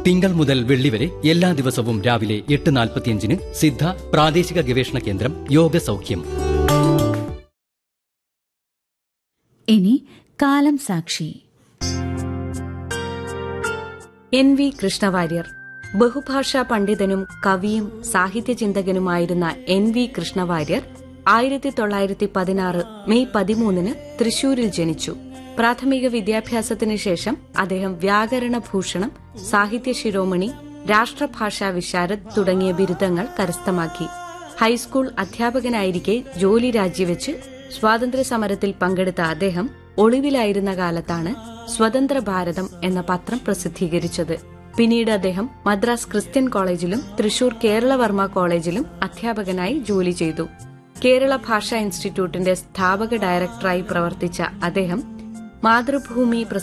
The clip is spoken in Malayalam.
തിങ്കൾ മുതൽ വെള്ളി വരെ എല്ലാ ദിവസവും രാവിലെ എട്ട് നാൽപ്പത്തിയഞ്ചിന് സിദ്ധ പ്രാദേശിക ഗവേഷണ കേന്ദ്രം യോഗ സൗഖ്യം ഇനി കാലം സാക്ഷി എൻ വി കൃഷ്ണവാര്യർ ബഹുഭാഷാ പണ്ഡിതനും കവിയും സാഹിത്യചിന്തകനുമായിരുന്ന എൻ വി കൃഷ്ണവാര്യർ ആയിരത്തി തൊള്ളായിരത്തി പതിനാറ് മെയ് പതിമൂന്നിന് തൃശൂരിൽ ജനിച്ചു പ്രാഥമിക വിദ്യാഭ്യാസത്തിന് ശേഷം അദ്ദേഹം വ്യാകരണ ഭൂഷണം സാഹിത്യ ശിരോമണി രാഷ്ട്രഭാഷാ വിശാരദ് തുടങ്ങിയ ബിരുദങ്ങൾ കരസ്ഥമാക്കി ഹൈസ്കൂൾ അധ്യാപകനായിരിക്കെ ജോലി രാജിവെച്ച് സ്വാതന്ത്ര്യ സമരത്തിൽ പങ്കെടുത്ത അദ്ദേഹം ഒളിവിലായിരുന്ന കാലത്താണ് സ്വതന്ത്ര ഭാരതം എന്ന പത്രം പ്രസിദ്ധീകരിച്ചത് പിന്നീട് അദ്ദേഹം മദ്രാസ് ക്രിസ്ത്യൻ കോളേജിലും തൃശൂർ കേരളവർമ്മ കോളേജിലും അധ്യാപകനായി ജോലി ചെയ്തു കേരള ഭാഷാ ഇൻസ്റ്റിറ്റ്യൂട്ടിന്റെ സ്ഥാപക ഡയറക്ടറായി പ്രവർത്തിച്ച അദ്ദേഹം മാതൃഭൂമി